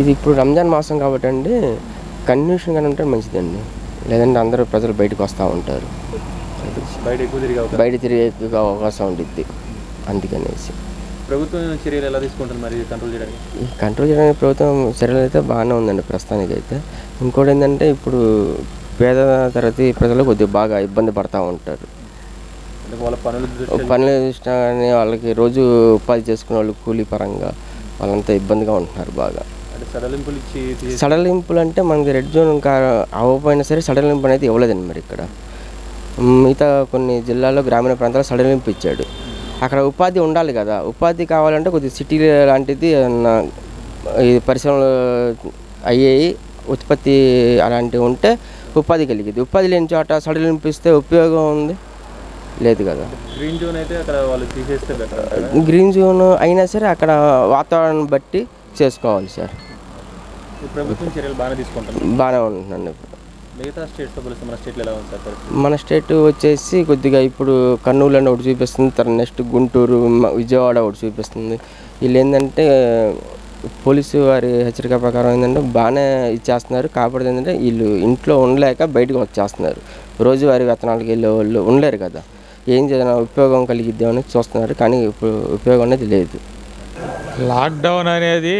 ఇది ఇప్పుడు రంజాన్ మాసం కాబట్టి అండి కంటిన్యూషన్ గానే ఉంటే మంచిదండి లేదంటే అందరూ ప్రజలు బయటకు వస్తూ ఉంటారు బయట ఎక్కువ తిరిగి అవకాశం బయట తిరిగే ఎక్కువగా అవకాశం ఉండిద్ది అందుకనేసి ప్రభుత్వం చర్యలు ఎలా తీసుకుంటుంది మరి కంట్రోల్ చేయడానికి ఈ కంట్రోల్ చేయడానికి ప్రభుత్వం చర్యలు అయితే బాగానే ఉందండి ప్రస్తుతానికి అయితే ఇంకోటి ఏంటంటే ఇప్పుడు పేద తరగతి ప్రజలు కొద్దిగా బాగా ఇబ్బంది పడతా ఉంటారు అంటే వాళ్ళ పనుల దృష్ట్యా పనుల దృష్ట్యా కానీ వాళ్ళకి రోజు ఉపాధి చేసుకునే వాళ్ళు కూలీ పరంగా వాళ్ళంతా ఇబ్బందిగా ఉంటున్నారు బాగా అంటే సడలింపులు ఇచ్చి తీసి- సడలింపులు అంటే మనకి రెడ్ జోన్ ఇంకా అవ్వకపోయినా సరే సడలింపు అనేది ఇవ్వలేదండి మరి ఇక్కడ మిగతా కొన్ని జిల్లాల్లో గ్రామీణ ప్రాంతాల్లో సడలింపు ఇచ్చాడు అక్కడ ఉపాధి ఉండాలి కదా ఉపాధి కావాలంటే కొద్దిగా సిటీ లాంటిది ఏమన్నా ఈ పరిశ్రమలు అయ్యాయి ఉత్పత్తి అలాంటివి ఉంటే ఉపాధి కలిగింది ఉపాధి లేని చోట సడలింపు ఇస్తే ఉపయోగం ఉంది లేదు కదా గ్రీన్ జోన్ అయితే అక్కడ వాళ్ళు తీసేస్తే బెటర్ అంటారా గ్రీన్ జోన్ అయినా సరే అక్కడ వాతావరణం బట్టి చేసుకోవాలి సార్ ఈ ప్రభుత్వం చర్యలు బాగానే తీసుకుంటుంది బాగానే ఉంటుందండి ఇప్పుడు మిగతా స్టేట్స్తో పోలిస్తే మన స్టేట్లో ఎలా ఉంది సార్ పరిస్థితి మన స్టేట్ వచ్చేసి కొద్దిగా ఇప్పుడు కర్నూలు అని ఒకటి చూపిస్తుంది తర్వాత నెక్స్ట్ గుంటూరు మ- విజయవాడ ఒకటి చూపిస్తుంది వీళ్ళు ఏంటంటే పోలీసు వారి హెచ్చరిక ప్రకారం ఏంటంటే బాగానే ఇచ్చేస్తున్నారు కాకపోతే ఏంటంటే వీళ్ళు ఇంట్లో ఉండలేక బయటకు వచ్చేస్తున్నారు రోజువారీ వేతనాలకు వెళ్ళే వాళ్ళు ఉండలేరు కదా ఏం చేయాలి ఉపయోగం కలిగిద్దామని చూస్తున్నారు కానీ ఇప్పుడు ఉపయోగం అనేది లేదు లాక్డౌన్ అనేది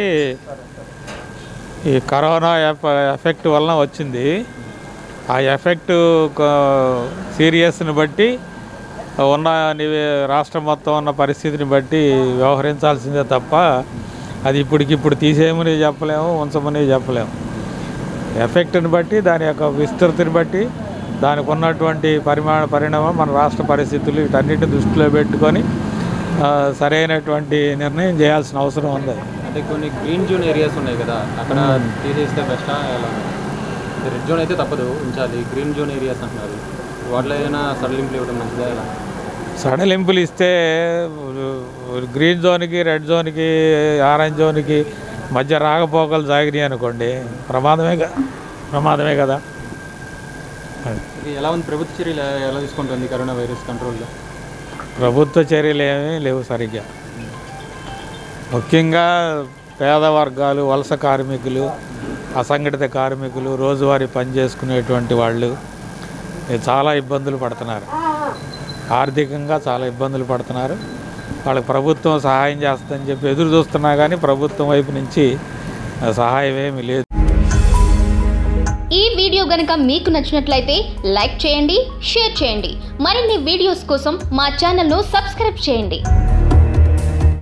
ఈ కరోనా ఎఫ- ఎఫెక్ట్ వలన వచ్చింది ఆ ఎఫెక్ట్ సీరియస్ని బట్టి ఉన్న నివే రాష్ట్రం మొత్తం ఉన్న పరిస్థితిని బట్టి వ్యవహరించాల్సిందే తప్ప అది ఇప్పటికిప్పుడు తీసేయమని చెప్పలేము ఉంచమని చెప్పలేము ఎఫెక్ట్ని బట్టి దాని యొక్క విస్తృతిని బట్టి దానికి ఉన్నటువంటి పరిమాణ పరిణామం మన రాష్ట్ర పరిస్థితులు వీటన్నిటిని దృష్టిలో పెట్టుకొని ఆ, సరైనటువంటి నిర్ణయం చేయాల్సిన అవసరం ఉంది అంటే కొన్ని గ్రీన్ జోన్ ఏరియాస్ ఉన్నాయి కదా అక్కడ తీసేస్తే బెస్టా ఎలా రెడ్ జోన్ అయితే తప్పదు ఉంచాలి గ్రీన్ జోన్ ఏరియాస్ అంటున్నారు వాటిలో ఏదైనా సడలింపులు ఇవ్వడం మంచిదా ఎలా సడలింపులు ఇస్తే గ్రీన్ జోన్కి రెడ్ జోన్కి ఆరెంజ్ జోన్కి మధ్య రాకపోకలు సాగినాయి అనుకోండి ప్రమాదమే కదా ప్రమాదమే కదా ఇది ఎలా ఉంది ప్రభుత్వ చర్యలు ఎలా- ఎలా తీసుకుంటుంది కరోనా వైరస్ కంట్రోల్లో ప్రభుత్వ చర్యలు ఏమీ లేవు సరిగ్గా ముఖ్యంగా పేద వర్గాలు వలస కార్మికులు అసంఘటిత కార్మికులు రోజువారీ పని చేసుకునేటువంటి వాళ్ళు ఏ చాలా ఇబ్బందులు పడుతున్నారు ఆర్థికంగా చాలా ఇబ్బందులు పడుతున్నారు వాళ్ళకి ప్రభుత్వం సహాయం చేస్తుందని చెప్పి ఎదురు చూస్తున్నా కానీ ప్రభుత్వం వైపు నుంచి ఆ, సహాయం ఏమీ లేదు ఈ వీడియో గనుక మీకు నచ్చినట్లయితే లైక్ చేయండి షేర్ చేయండి మరిన్ని వీడియోస్ కోసం మా ఛానల్ను సబ్స్క్రైబ్ చేయండి